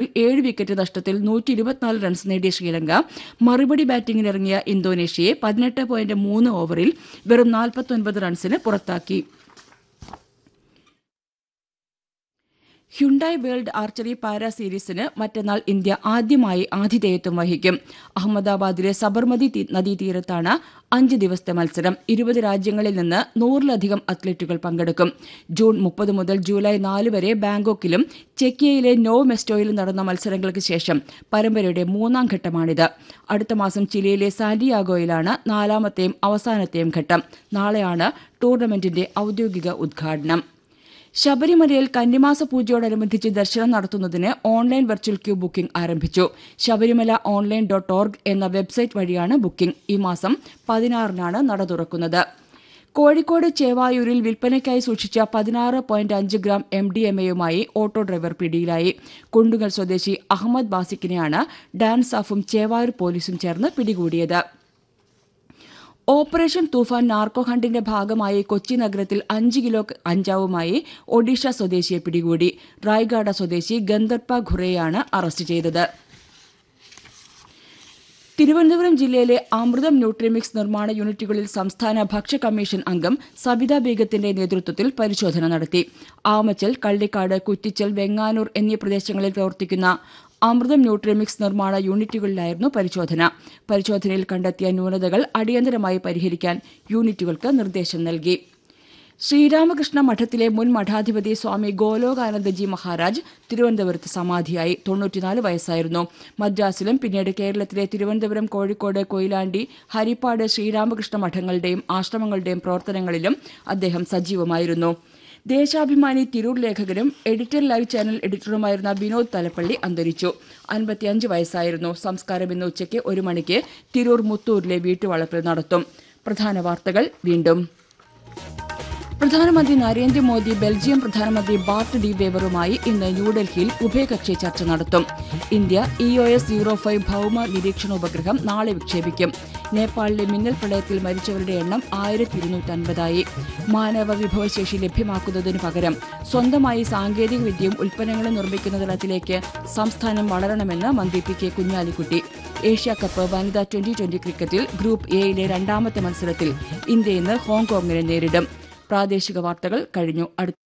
ഏഴ് വിക്കറ്റ് നഷ്ടത്തിൽ നൂറ്റി ഇരുപത്തിനാല് റൺസ് നേടിയ ശ്രീലങ്ക മറുപടി ബാറ്റിംഗിനിറങ്ങിയ ഇന്തോനേഷ്യയെ പതിനെട്ട് പോയിന്റ് മൂന്ന് ഓവറിൽ വെറും നാൽപ്പത്തൊൻപത് റൺസിന് പുറത്താക്കി ഹ്യുണ്ടായ് വേൾഡ് ആർച്ചറി പാരാ സീരീസിന് മറ്റന്നാൾ ഇന്ത്യ ആദ്യമായി ആതിഥേയത്വം വഹിക്കും അഹമ്മദാബാദിലെ സബർമതി തി- നദീതീരത്താണ് അഞ്ച് ദിവസത്തെ മത്സരം ഇരുപത് രാജ്യങ്ങളിൽ നിന്ന് നൂറിലധികം അത്ലറ്റുകൾ പങ്കെടുക്കും ജൂൺ മുപ്പത് മുതൽ ജൂലൈ നാല് വരെ ബാങ്കോക്കിലും ചെക്കിയയിലെ നോ മെസ്റ്റോയിലും നടന്ന മത്സരങ്ങൾക്ക് ശേഷം പരമ്പരയുടെ മൂന്നാം ഘട്ടമാണിത് അടുത്ത മാസം ചിലിയിലെ സാന്റിയാഗോയിലാണ് നാലാമത്തെയും അവസാനത്തെയും ഘട്ടം നാളെയാണ് ടൂർണമെന്റിന്റെ ഔദ്യോഗിക ഉദ്ഘാടനം ശബരിമലയിൽ കന്നിമാസ പൂജയോടനുബന്ധിച്ച് ദർശനം നടത്തുന്നതിന് ഓൺലൈൻ വെർച്വൽ ക്യൂ ബുക്കിംഗ് ആരംഭിച്ചു ശബരിമല ഓൺലൈൻ ഡോട്ട് ഓർഗ് എന്ന വെബ്സൈറ്റ് വഴിയാണ് ബുക്കിംഗ് ഈ മാസം പതിനാറിനാണ് നട തുറക്കുന്നത് കോഴിക്കോട് ചേവായൂരിൽ വിൽപ്പനയ്ക്കായി സൂക്ഷിച്ച പതിനാറ് പോയിന്റ് അഞ്ച് ഗ്രാം എം ഡി എം എയുമായി ഓട്ടോ ഡ്രൈവർ പിടിയിലായി കുണ്ടുങ്ങൽ സ്വദേശി അഹമ്മദ് ബാസിക്കിനെയാണ് ഡാൻസ് ഓഫും ചേവായൂർ പോലീസും ചേർന്ന് പിടികൂടിയത് ഓപ്പറേഷൻ തൂഫാൻ നാർക്കോ ഹണ്ടിന്റെ ഭാഗമായി കൊച്ചി നഗരത്തിൽ അഞ്ച് കിലോ അഞ്ചാവുമായി ഒഡീഷ സ്വദേശിയെ പിടികൂടി റായ്ഗാഡ സ്വദേശി ഗന്ധർപ്പ ഖുറെയാണ് അറസ്റ്റ് ചെയ്തത് തിരുവനന്തപുരം ജില്ലയിലെ അമൃതം ന്യൂട്രിമിക്സ് നിർമ്മാണ യൂണിറ്റുകളിൽ സംസ്ഥാന ഭക്ഷ്യ കമ്മീഷൻ അംഗം സബിത ബേഗത്തിന്റെ നേതൃത്വത്തിൽ പരിശോധന നടത്തി ആമച്ചൽ കള്ളിക്കാട് കുറ്റിച്ചൽ വെങ്ങാനൂർ എന്നീ പ്രദേശങ്ങളിൽ പ്രവർത്തിക്കുന്ന അമൃതം ന്യൂട്രിമിക്സ് നിർമ്മാണ യൂണിറ്റുകളിലായിരുന്നു പരിശോധന പരിശോധനയിൽ കണ്ടെത്തിയ ന്യൂനതകൾ അടിയന്തരമായി പരിഹരിക്കാൻ യൂണിറ്റുകൾക്ക് നിർദ്ദേശം നൽകി ശ്രീരാമകൃഷ്ണ മഠത്തിലെ മുൻ മഠാധിപതി സ്വാമി ഗോലോകാനന്ദജി മഹാരാജ് തിരുവനന്തപുരത്ത് സമാധിയായി തൊണ്ണൂറ്റിനാല് വയസ്സായിരുന്നു മദ്രാസിലും പിന്നീട് കേരളത്തിലെ തിരുവനന്തപുരം കോഴിക്കോട് കൊയിലാണ്ടി ഹരിപ്പാട് ശ്രീരാമകൃഷ്ണ മഠങ്ങളുടെയും ആശ്രമങ്ങളുടെയും പ്രവർത്തനങ്ങളിലും അദ്ദേഹം സജീവമായിരുന്നു ദേശാഭിമാനി തിരൂർ ലേഖകനും എഡിറ്റർ ലൈവ് ചാനൽ എഡിറ്ററുമായിരുന്ന വിനോദ് തലപ്പള്ളി അന്തരിച്ചു അൻപത്തിയഞ്ച് വയസ്സായിരുന്നു സംസ്കാരം ഇന്ന് ഉച്ചയ്ക്ക് ഒരു മണിക്ക് തിരൂർ മുത്തൂരിലെ വീട്ടുവളപ്പിൽ നടത്തും പ്രധാന വാർത്തകൾ വീണ്ടും പ്രധാനമന്ത്രി നരേന്ദ്രമോദി ബെൽജിയം പ്രധാനമന്ത്രി ബാർട്ട് ഡി വേവറുമായി ഇന്ന് ന്യൂഡൽഹിയിൽ ഉഭയകക്ഷി ചർച്ച നടത്തും India E O S zero five ഭൌമ നിരീക്ഷണ ഉപഗ്രഹം നാളെ വിക്ഷേപിക്കും നേപ്പാളിലെ മിന്നൽ പ്രളയത്തിൽ മരിച്ചവരുടെ എണ്ണം ആയിരത്തി ഇരുന്നൂറ്റൻപതായി മാനവ വിഭവശേഷി ലഭ്യമാക്കുന്നതിനു പകരം സ്വന്തമായി സാങ്കേതിക വിദ്യയും ഉൽപ്പന്നങ്ങളും നിർമ്മിക്കുന്ന തലത്തിലേക്ക് സംസ്ഥാനം വളരണമെന്ന് മന്ത്രി P K Kunhalikutty Asia cup വനിതാ ട്വന്റി ട്വന്റി ക്രിക്കറ്റിൽ ഗ്രൂപ്പ് എയിലെ രണ്ടാമത്തെ മത്സരത്തിൽ ഇന്ത്യ ഇന്ന് ഹോങ്കോങ്ങിനെ നേരിടും പ്രാദേശിക വാർത്തകൾ കഴിഞ്ഞു അടുത്ത